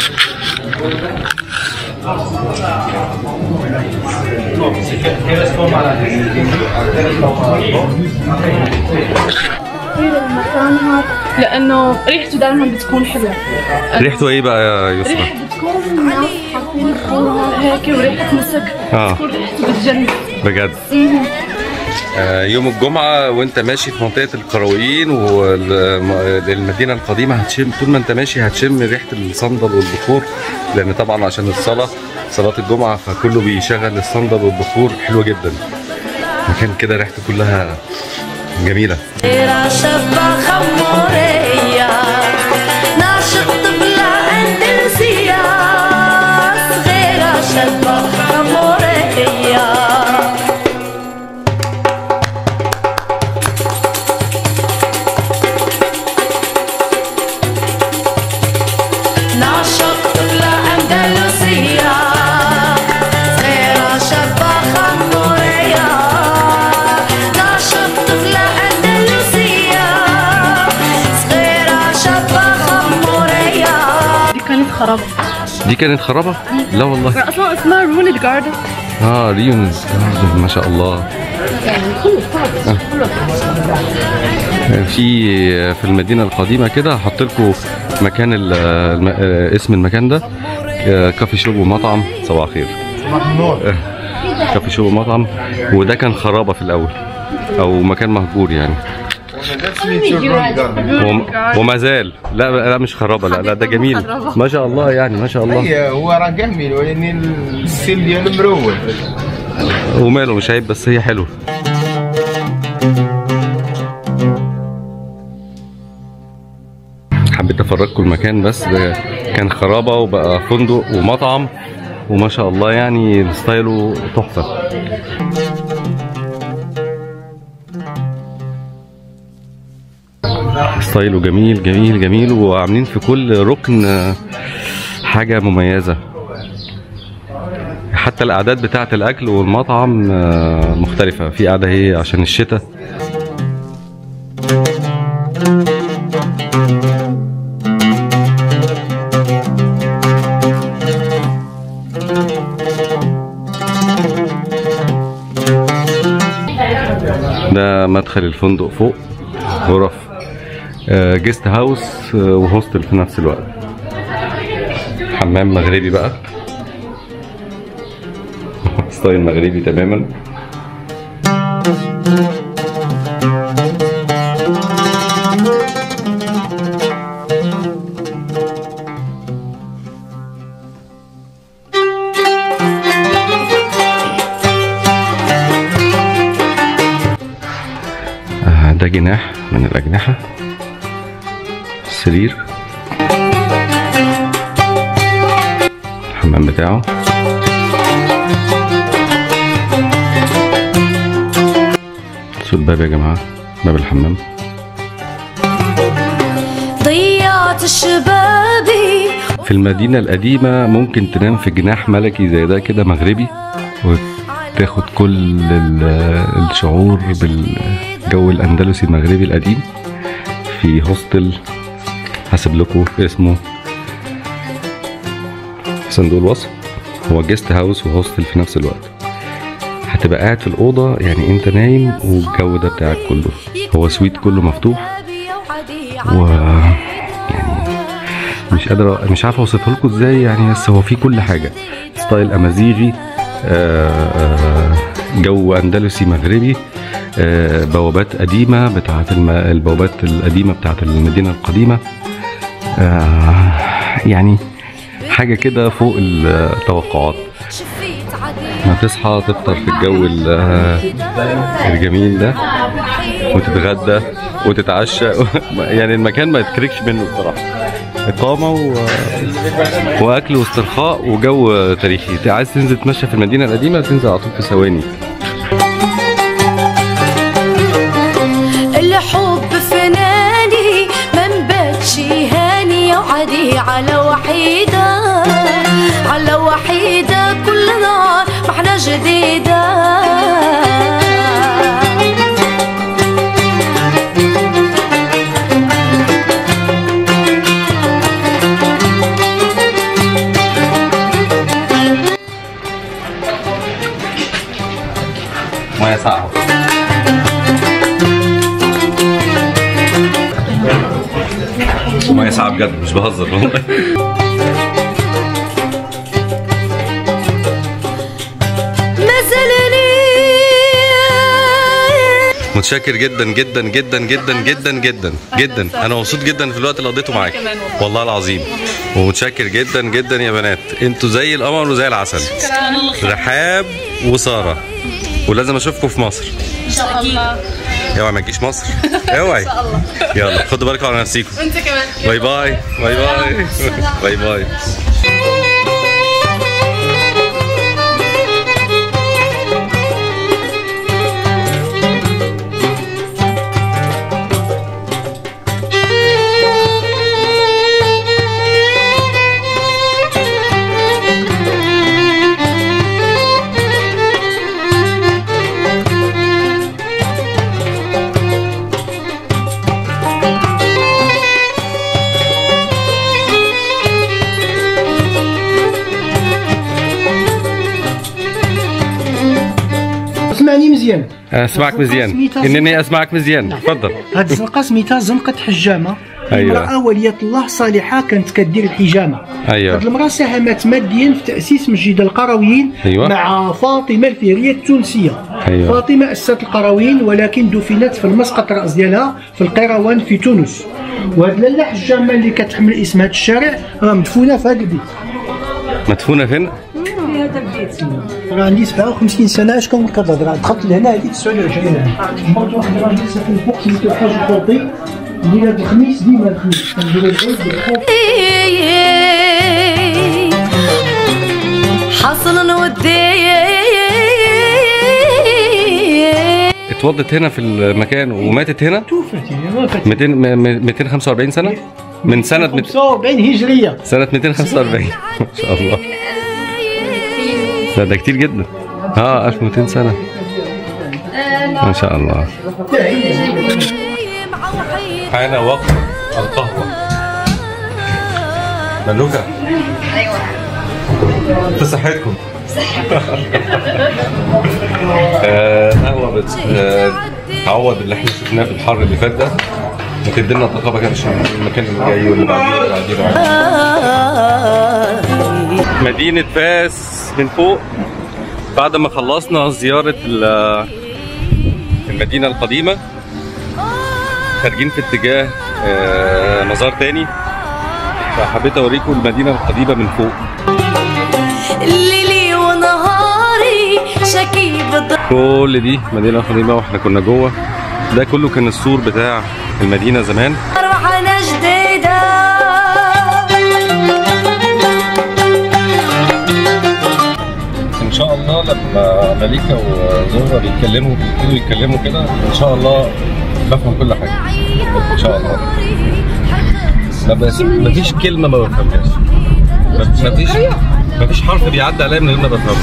S5: لانه ريحته دائما بتكون حلوه
S2: ريحته ايه بقى يا يسرا؟
S5: ريحه بتكون ناس حاطين الخضار هيك وريحه مسك
S2: اه
S5: بتكون ريحته بتجنن
S2: بجد آه، يوم الجمعة وانت ماشي في منطقة القرويين والمدينة القديمة هتشم طول ما انت ماشي هتشم ريحة الصندل والبخور لان طبعا عشان الصلاة صلاة الجمعة فكله بيشغل الصندل والبخور حلوة جدا مكان كده ريحته كلها جميلة
S8: صغيرة شابة خمورية ناشط طفلة أندلسية صغيرة شابة خمورية ناشط طفلة أندلسية صغيرة شابة خمورية ناشط طفلة أندلسية صغيرة شابة خمورية
S5: دي كانت خرابه
S2: دي كانت خرابة؟ لا والله
S5: اصلا اسمها رونت جاردن
S2: اه ريونز جاردن ما شاء الله آه. في في المدينة القديمة كده هحط لكم مكان ال- الم- آه، اسم المكان ده آه، كافي شوب ومطعم صباح الخير آه، كافي شوب ومطعم وده كان خرابة في الأول أو مكان مهجور يعني وم- وما زال لا لا مش خرابة لا لا ده جميل ما شاء الله يعني ما شاء الله
S10: هي هو راه جميل ولكن السيل ديالو مرول
S2: وماله مش عيب بس هي حلوه حبيت افرجكم المكان بس ده كان خرابه وبقى فندق ومطعم وما شاء الله يعني ستايله تحفه ستايله جميل جميل جميل وعاملين في كل ركن آه، حاجه مميزه حتى الاعداد بتاعه الاكل والمطعم آه، مختلفه في قاعده هي عشان الشتاء ده مدخل الفندق فوق غرف آه، جيست هاوس آه، وهوستل في نفس الوقت حمام مغربي بقى ستايل مغربي تماما آه، ده جناح من الأجنحة سرير الحمام بتاعه شو الباب يا جماعة باب الحمام
S8: ضيعت الشبابي
S2: في المدينة القديمة ممكن تنام في جناح ملكي زي ده كده مغربي وتاخد كل ال- الشعور بالجو الأندلسي المغربي القديم في هوستل هسيب لكم اسمه في صندوق الوصف هو جيست هاوس وهوستل في نفس الوقت هتبقى قاعد في الأوضة يعني أنت نايم والجو ده بتاعك كله هو سويت كله مفتوح و يعني مش قادر مش عارف اوصفه لكم ازاي يعني بس هو فيه كل حاجه ستايل امازيغي آه، آه، جو اندلسي مغربي آه، بوابات قديمه بتاعت الم... البوابات القديمه بتاعت المدينه القديمه آه، يعني حاجه كده فوق التوقعات ما تصحى تفطر في الجو ال- آه، الجميل ده وتتغدى وتتعشى يعني المكان ما يتكركش منه بصراحه اقامه و... واكل واسترخاء وجو تاريخي انت عايز تنزل تمشى في المدينه القديمه تنزل على طول في ثواني
S8: الحب فناني ما نباتش هاني وعدي على وحيدة على وحيدة كل نهار ما احنا جديدة
S2: ميه ساقعه ميه ساقعه بجد مش بهزر والله
S8: ما زالني
S2: متشكر جدا جدا جدا جدا جدا جدا جدا انا مبسوط جدا في الوقت اللي قضيته معاك والله العظيم ومتشكر جدا جدا يا بنات انتوا زي القمر وزي العسل رحاب وساره ولازم اشوفكم في مصر
S5: ان شاء الله
S2: اوعي ما تجيش مصر اوعي يلا خدوا بالكم على نفسيكم
S5: وانت كمان
S2: باي باي باي باي باي باي
S4: اسمعني مزيان
S2: اسمعك مزيان انني اسمعك مزيان تفضل
S4: هاد الزنقه سميتها زنقه حجامه
S2: أيوة.
S4: امراه ولية الله صالحه كانت كدير الحجامه
S2: ايوه
S4: هاد المراه ساهمت ماديا في تاسيس مسجد القرويين
S2: أيوة.
S4: مع فاطمه الفهريه التونسيه
S2: أيوة.
S4: فاطمه اسست القرويين ولكن دفنت في المسقط الراس ديالها في القيروان في تونس وهاد لاله حجامه اللي كتحمل اسم هاد الشارع راه مدفونه في هاد البيت
S2: مدفونه فين؟
S4: راه عندي 57 سنه اش كون كتهضر دخلت لهنا هذه 29 عام برضو واحد الراجل ساكن فوق سميتو الحاج الخوطي اللي هاد الخميس ديما الخميس كنديرو العيد بالخوط
S8: حصل ودي
S2: اتوضت هنا في المكان وماتت هنا
S4: توفت يعني ما فات
S2: 200 م- م- 245 سنه من سنه مت-
S4: 45 هجريه
S2: سنه 245 ما شاء الله لا ده كتير جدا اه 1200 سنه ما شاء الله حان وقت القهوه ملوكه
S5: ايوه
S2: في صحتكم آه، قهوه بت آه، تعوض اللي احنا شفناه في الحر اللي فات ده وتدي لنا طاقه بقى عشان المكان اللي جاي واللي بعديه واللي بعديه واللي بعديه. مدينه فاس من فوق بعد ما خلصنا زياره ال- المدينه القديمه خارجين في اتجاه آه، مزار تاني فحبيت اوريكم المدينه القديمه من فوق
S8: ليلي ونهاري شكيب الض-
S2: كل دي مدينة قديمة واحنا كنا جوه ده كله كان السور بتاع المدينة زمان
S8: روحنا جديدة
S2: ان شاء الله لما مليكة وزهرة بيتكلموا بيبتدوا يتكلموا كده ان شاء الله بفهم كل حاجة ان شاء الله ما بس مفيش كلمة ما بفهمهاش ما- مفيش مفيش حرف بيعدي عليا من غير ما بفهمه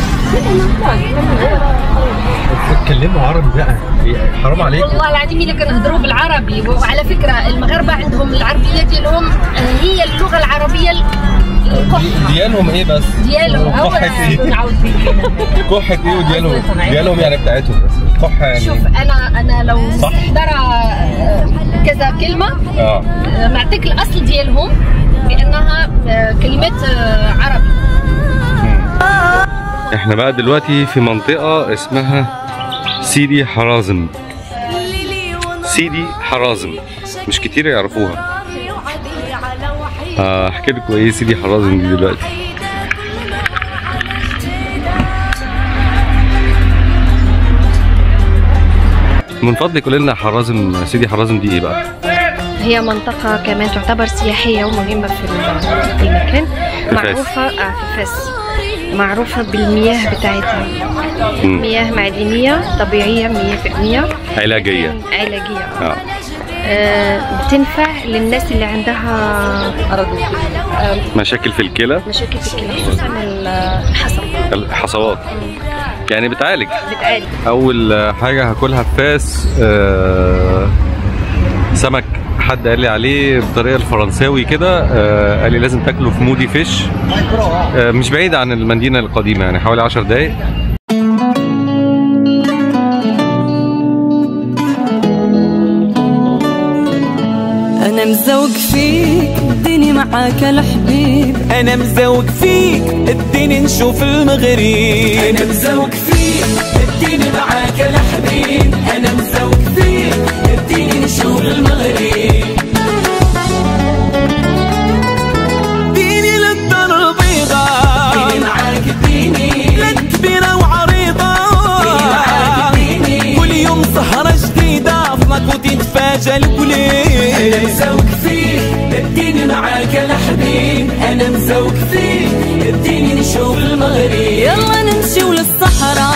S2: اتكلموا عربي بقى حرام عليكم
S1: والله العظيم الا كنهضروا بالعربي وعلى فكره المغاربه عندهم العربيه ديالهم هي اللغه العربيه
S2: ديالهم ايه بس؟
S1: ديالهم
S2: كحة ايه؟
S1: نعاود
S2: كحة ايه وديالهم ديالهم يعني بتاعتهم بس كحة يعني
S1: شوف انا انا لو
S2: صح.
S1: نقدر آه، كذا كلمه
S2: اه
S1: آه، نعطيك الاصل ديالهم بانها آه، كلمات آه، عربي
S2: احنا بقى دلوقتي في منطقة اسمها سيدي حرازم سيدي حرازم مش كتير يعرفوها هحكي لكم ايه سيدي حرازم دي دلوقتي من فضلك قول لنا حرازم سيدي حرازم دي ايه بقى؟
S5: هي منطقة كمان تعتبر سياحية ومهمة في ال- في المكان
S2: في فاس.
S5: معروفة آه في فاس معروفة بالمياه بتاعتها
S2: مم.
S5: مياه معدنية طبيعية 100%
S2: علاجية
S5: علاجية
S2: اه
S5: آه بتنفع للناس اللي عندها آه
S2: مشاكل في الكلى
S5: مشاكل في الكلى خصوصا ال- الحصى
S2: الحصوات يعني بتعالج
S5: بتعالج
S2: اول حاجه هاكلها في فاس آه، سمك حد قال لي عليه بطريقه الفرنساوي كده آه، قال لي لازم تاكله في مودي فيش آه، مش بعيد عن المدينه القديمه يعني حوالي 10 دقايق
S8: انا مزوق فيك اديني معاك الحبيب
S11: انا مزوق فيك اديني نشوف المغرب انا مزوق فيك اديني معاك الحبيب انا مزوق فيك اديني نشوف المغرب ديني للدار البيضاء ديني معاك ديني للكبيرة وعريضة ديني معاك ديني كل يوم سهرة جديدة فمك وتتفاجأ الكليل انا مزوق فيك اديني معاك الحبيب انا مزوق فيك اديني نشوف المغرب
S8: يلا نمشيو للصحراء